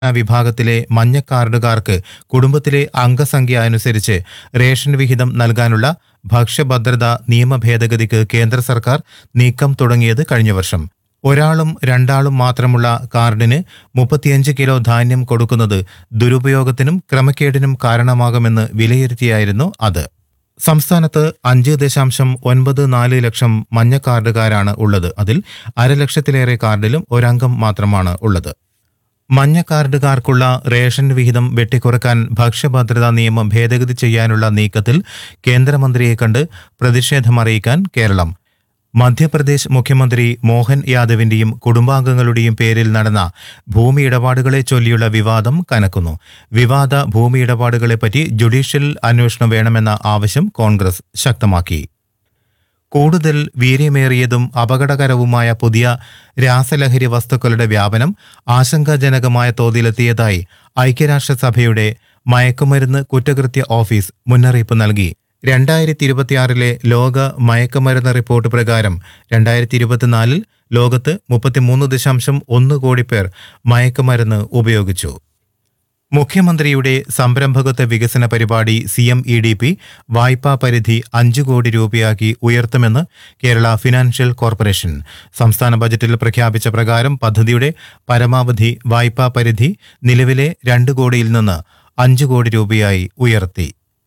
വിഭാഗത്തിലെ മഞ്ഞ കാർഡുകാർക്ക് കുടുംബത്തിലെ അംഗസംഖ്യ അനുസരിച്ച് റേഷൻ വിഹിതം നൽകാനുള്ള ഭക്ഷ്യഭദ്രത നിയമ ഭേദഗതിക്ക് കേന്ദ്ര സർക്കാർ നീക്കം തുടങ്ങിയത് കഴിഞ്ഞ വർഷം ഒരാളും രണ്ടാളും മാത്രമുള്ള കാർഡിന് മുപ്പത്തിയഞ്ച് കിലോ ധാന്യം കൊടുക്കുന്നത് ദുരുപയോഗത്തിനും ക്രമക്കേടിനും കാരണമാകുമെന്ന് വിലയിരുത്തിയായിരുന്നു അത് സംസ്ഥാനത്ത് അഞ്ച് ദശാംശം ഒൻപത് നാല് ലക്ഷം മഞ്ഞ കാർഡുകാരാണ് ഉള്ളത് അതിൽ അരലക്ഷത്തിലേറെ കാർഡിലും ഒരംഗം മാത്രമാണ് ഉള്ളത് മഞ്ഞ കാർഡുകാർക്കുള്ള റേഷൻ വിഹിതം വെട്ടിക്കുറക്കാൻ ഭക്ഷ്യഭദ്രതാ നിയമം ഭേദഗതി ചെയ്യാനുള്ള നീക്കത്തിൽ കേന്ദ്രമന്ത്രിയെ കണ്ട് പ്രതിഷേധമറിയിക്കാൻ കേരളം മധ്യപ്രദേശ് മുഖ്യമന്ത്രി മോഹൻ യാദവിന്റെയും കുടുംബാംഗങ്ങളുടെയും പേരിൽ നടന്ന ഭൂമി ഇടപാടുകളെ ചൊല്ലിയുള്ള വിവാദം കനക്കുന്നു വിവാദ ഭൂമി ഇടപാടുകളെപ്പറ്റി ജുഡീഷ്യൽ അന്വേഷണം വേണമെന്ന ആവശ്യം കോൺഗ്രസ് ശക്തമാക്കി കൂടുതൽ വീര്യമേറിയതും അപകടകരവുമായ പുതിയ രാസലഹരി വസ്തുക്കളുടെ വ്യാപനം ആശങ്കാജനകമായ തോതിലെത്തിയതായി ഐക്യരാഷ്ട്രസഭയുടെ മയക്കുമരുന്ന് കുറ്റകൃത്യ ഓഫീസ് മുന്നറിയിപ്പ് നൽകി രണ്ടായിരത്തി ഇരുപത്തിയാറിലെ ലോക മയക്കുമരുന്ന് റിപ്പോർട്ട് പ്രകാരം രണ്ടായിരത്തി ഇരുപത്തിനാലിൽ ലോകത്ത് മുപ്പത്തിമൂന്ന് ദശാംശം ഒന്ന് കോടി പേർ മയക്കുമരുന്ന് ഉപയോഗിച്ചു മുഖ്യമന്ത്രിയുടെ സംരംഭകത്വ വികസന പരിപാടി C M E D P വായ്പാ പരിധി അഞ്ചു കോടി രൂപയാക്കി ഉയർത്തുമെന്ന് കേരള ഫിനാൻഷ്യൽ കോർപ്പറേഷൻ സംസ്ഥാന ബജറ്റിൽ പ്രഖ്യാപിച്ച പ്രകാരം പദ്ധതിയുടെ പരമാവധി വായ്പാ പരിധി നിലവിലെ രണ്ട് കോടിയിൽ നിന്ന് അഞ്ചു കോടി രൂപയായി ഉയർത്തി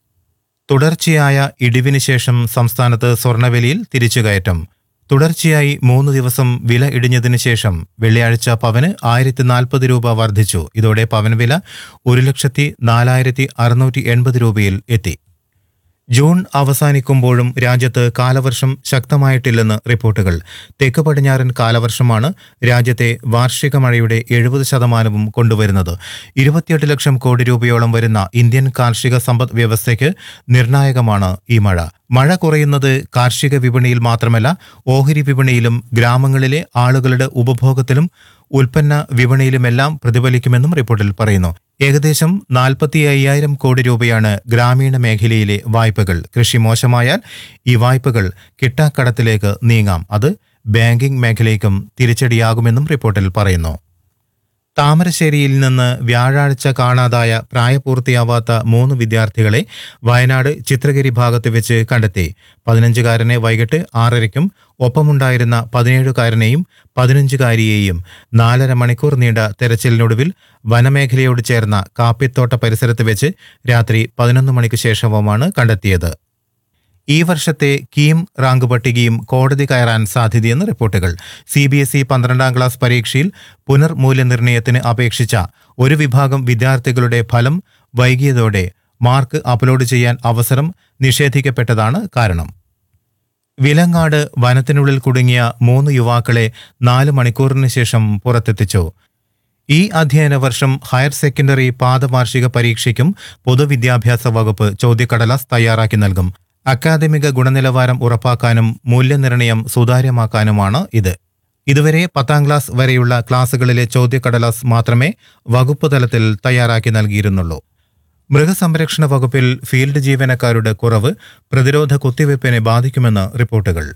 തുടർച്ചയായ ഇടിവിന് ശേഷം സംസ്ഥാനത്ത് സ്വർണ്ണവിലയിൽ തിരിച്ചുകയറ്റം തുടർച്ചയായി മൂന്ന് ദിവസം വില ഇടിഞ്ഞതിനു ശേഷം വെള്ളിയാഴ്ച പവന് ആയിരത്തി നാൽപ്പത് രൂപ വർദ്ധിച്ചു ഇതോടെ പവൻ വില ഒരു ലക്ഷത്തി നാലായിരത്തി അറുന്നൂറ്റി എൺപത് രൂപയിൽ എത്തി ജൂൺ അവസാനിക്കുമ്പോഴും രാജ്യത്ത് കാലവർഷം ശക്തമായിട്ടില്ലെന്ന് റിപ്പോർട്ടുകൾ തെക്ക് പടിഞ്ഞാറൻ കാലവർഷമാണ് രാജ്യത്തെ വാർഷിക മഴയുടെ എഴുപത് ശതമാനവും കൊണ്ടുവരുന്നത് ഇരുപത്തിയെട്ട് ലക്ഷം കോടി രൂപയോളം വരുന്ന ഇന്ത്യൻ കാർഷിക സമ്പദ് വ്യവസ്ഥയ്ക്ക് നിർണായകമാണ് ഈ മഴ മഴ കുറയുന്നത് കാർഷിക വിപണിയിൽ മാത്രമല്ല ഓഹരി വിപണിയിലും ഗ്രാമങ്ങളിലെ ആളുകളുടെ ഉപഭോഗത്തിലും ഉൽപ്പന്ന വിപണിയിലുമെല്ലാം പ്രതിഫലിക്കുമെന്നും റിപ്പോർട്ടിൽ പറയുന്നു ഏകദേശം നാൽപ്പത്തി അയ്യായിരം കോടി രൂപയാണ് ഗ്രാമീണ മേഖലയിലെ വായ്പകൾ കൃഷി മോശമായാൽ ഈ വായ്പകൾ കിട്ടാക്കടത്തിലേക്ക് നീങ്ങാം അത് ബാങ്കിംഗ് മേഖലയ്ക്കും തിരിച്ചടിയാകുമെന്നും റിപ്പോർട്ടിൽ പറയുന്നു താമരശ്ശേരിയിൽ നിന്ന് വ്യാഴാഴ്ച കാണാതായ പ്രായപൂർത്തിയാവാത്ത മൂന്ന് വിദ്യാർത്ഥികളെ വയനാട് ചിത്രഗിരി ഭാഗത്ത് വെച്ച് കണ്ടെത്തി പതിനഞ്ചുകാരനെ വൈകിട്ട് ആറരയ്ക്കും ഒപ്പമുണ്ടായിരുന്ന പതിനേഴുകാരനെയും പതിനഞ്ചുകാരിയെയും നാലര മണിക്കൂർ നീണ്ട തെരച്ചിലിനൊടുവിൽ വനമേഖലയോട് ചേർന്ന കാപ്പിത്തോട്ട പരിസരത്ത് വെച്ച് രാത്രി പതിനൊന്ന് മണിക്ക് ശേഷവുമാണ് കണ്ടെത്തിയത് ഈ വർഷത്തെ കീം റാങ്ക് പട്ടികയും കോടതി കയറാൻ സാധ്യതയെന്ന് റിപ്പോർട്ടുകൾ സി ബി എസ് ഇ പന്ത്രണ്ടാം ക്ലാസ് പരീക്ഷയിൽ പുനർമൂല്യനിർണ്ണയത്തിന് അപേക്ഷിച്ച ഒരു വിഭാഗം വിദ്യാർത്ഥികളുടെ ഫലം വൈകിയതോടെ മാർക്ക് അപ്ലോഡ് ചെയ്യാൻ അവസരം നിഷേധിക്കപ്പെട്ടതാണ് കാരണം വിലങ്ങാട് വനത്തിനുള്ളിൽ കുടുങ്ങിയ മൂന്ന് യുവാക്കളെ നാല് മണിക്കൂറിന് ശേഷം പുറത്തെത്തിച്ചു ഈ അധ്യയന വർഷം ഹയർ സെക്കൻഡറി പാദവാർഷിക പരീക്ഷയ്ക്കും പൊതുവിദ്യാഭ്യാസ വകുപ്പ് ചോദ്യക്കടലാസ് തയ്യാറാക്കി നൽകും അക്കാദമിക ഗുണനിലവാരം ഉറപ്പാക്കാനും മൂല്യനിർണ്ണയം സുതാര്യമാക്കാനുമാണ് ഇത് ഇതുവരെ പത്താം ക്ലാസ് വരെയുള്ള ക്ലാസുകളിലെ ചോദ്യക്കടലാസ് മാത്രമേ വകുപ്പ് തലത്തിൽ തയ്യാറാക്കി നൽകിയിരുന്നുള്ളൂ മൃഗസംരക്ഷണ വകുപ്പിൽ ഫീൽഡ് ജീവനക്കാരുടെ കുറവ് പ്രതിരോധ കുത്തിവയ്പ്പിനെ ബാധിക്കുമെന്ന് റിപ്പോർട്ടുകൾ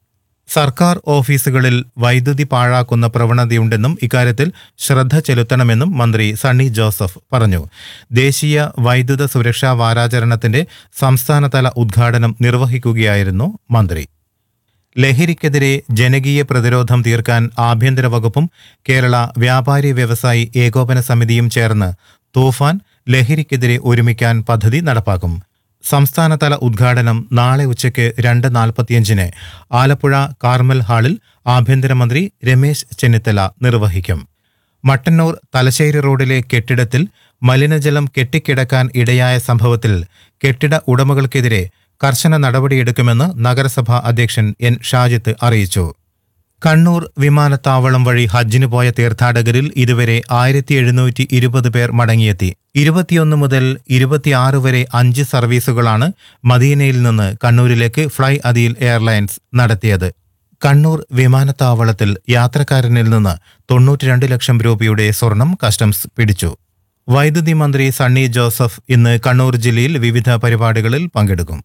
സർക്കാർ ഓഫീസുകളിൽ വൈദ്യുതി പാഴാക്കുന്ന പ്രവണതയുണ്ടെന്നും ഇക്കാര്യത്തിൽ ശ്രദ്ധ ചെലുത്തണമെന്നും മന്ത്രി സണ്ണി ജോസഫ് പറഞ്ഞു ദേശീയ വൈദ്യുത സുരക്ഷാ വാരാചരണത്തിന്റെ സംസ്ഥാനതല ഉദ്ഘാടനം നിർവഹിക്കുകയായിരുന്നു മന്ത്രി ലഹരിക്കെതിരെ ജനകീയ പ്രതിരോധം തീർക്കാൻ ആഭ്യന്തര വകുപ്പും കേരള വ്യാപാരി വ്യവസായി ഏകോപന സമിതിയും ചേർന്ന് തൂഫാൻ ലഹരിക്കെതിരെ ഒരുമിക്കാൻ പദ്ധതി നടപ്പാക്കും സംസ്ഥാനതല ഉദ്ഘാടനം നാളെ ഉച്ചയ്ക്ക് രണ്ട് നാൽപ്പത്തിയഞ്ചിന് ആലപ്പുഴ കാർമൽ ഹാളിൽ ആഭ്യന്തരമന്ത്രി രമേശ് ചെന്നിത്തല നിർവഹിക്കും മട്ടന്നൂർ തലശ്ശേരി റോഡിലെ കെട്ടിടത്തിൽ മലിനജലം കെട്ടിക്കിടക്കാൻ ഇടയായ സംഭവത്തിൽ കെട്ടിട ഉടമകൾക്കെതിരെ കർശന നടപടിയെടുക്കുമെന്ന് നഗരസഭാ അധ്യക്ഷൻ എൻ ഷാജിത്ത് അറിയിച്ചു കണ്ണൂർ വിമാനത്താവളം വഴി ഹജ്ജിന് പോയ തീർത്ഥാടകരിൽ ഇതുവരെ ആയിരത്തി എഴുന്നൂറ്റി ഇരുപത് പേർ മടങ്ങിയെത്തി ഇരുപത്തിയൊന്ന് മുതൽ ഇരുപത്തിയാറ് വരെ അഞ്ച് സർവീസുകളാണ് മദീനയിൽ നിന്ന് കണ്ണൂരിലേക്ക് ഫ്ലൈ അദീൽ എയർലൈൻസ് നടത്തിയത് കണ്ണൂർ വിമാനത്താവളത്തിൽ യാത്രക്കാരനിൽ നിന്ന് തൊണ്ണൂറ്റിരണ്ട് ലക്ഷം രൂപയുടെ സ്വർണം കസ്റ്റംസ് പിടിച്ചു വൈദ്യുതി മന്ത്രി സണ്ണി ജോസഫ് ഇന്ന് കണ്ണൂർ ജില്ലയിൽ വിവിധ പരിപാടികളിൽ പങ്കെടുക്കും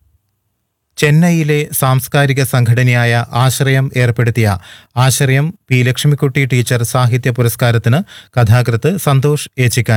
ചെന്നൈയിലെ സാംസ്കാരിക സംഘടനയായ ആശ്രയം ഏർപ്പെടുത്തിയ ആശ്രയം പി ലക്ഷ്മിക്കുട്ടി ടീച്ചർ സാഹിത്യ പുരസ്കാരത്തിന് കഥാകൃത്ത് സന്തോഷ് ഏച്ചിക്കാൻ